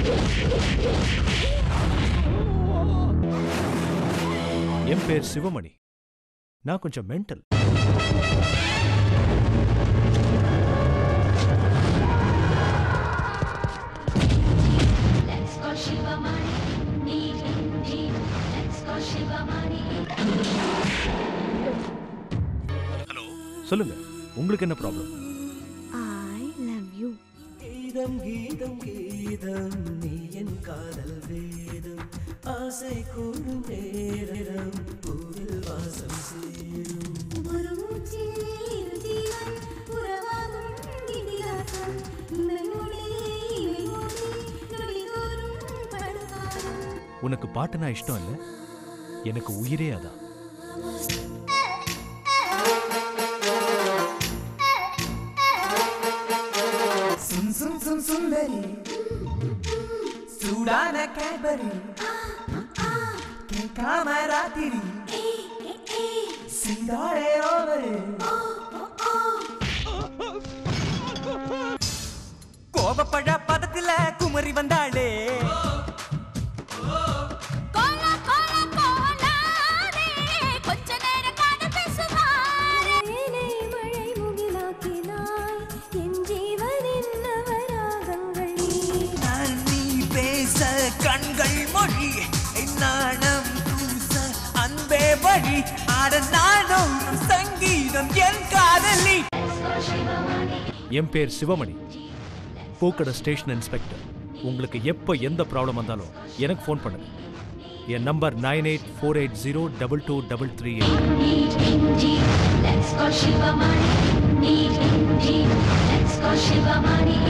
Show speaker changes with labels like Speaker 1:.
Speaker 1: என் பேர் சிவமணி நான் கொஞ்சம் mental
Speaker 2: Let's go Shivamani. Need him deep. Let's go Shivamani.
Speaker 1: Hello சொல்லுங்க உங்களுக்கு என்ன ப்ராப்ளம்
Speaker 3: ஐ லவ் யூ
Speaker 4: கீதம் கீதம் கீதம் நீ என் காதல் வேதம் ஆசை கூடும் நேரம் பூவில் வாசம் சேரும்
Speaker 2: ஒரு மூச்சில் இரு ஜீவன் உறவாகும் இதிகாசம் இந்த நொடியே இவை மோதி நொடிதோறும் படுகாலம்
Speaker 1: உனக்கு பாட்டுனா இஷ்டம் இல்லை எனக்கு உயிரே அதான்
Speaker 4: சும் சும் சும் சுந்தரி சூடான கேட்பரி கேட்காம ராத்திரி சிந்தாடே ஓவரு கோபப்பட பதத்துல குமரி வந்தாளே
Speaker 2: கோலா கோலா கோலாதே கொஞ்ச நேரம் காண பேசுவாரே
Speaker 3: தேனை மழை முகிலாக்கினாய் என் ஜீவனின் நவராகங்கள் நீ
Speaker 4: நான் நீ பேச கண்கள் மொழி நாணம் கூச அன்பே வழி ஆட நானும் சங்கீதம் என் காதலி
Speaker 1: என் பேர் சிவமணி பூக்கடை ஸ்டேஷன் இன்ஸ்பெக்டர் உங்களுக்கு எப்போ எந்த ப்ராப்ளம் வந்தாலும் எனக்கு ஃபோன் பண்ணுங்க என் number nine eight four eight zero double two double three eight
Speaker 2: Need him deep. Let's go Shivamani. Need him deep. Let's go Shivamani.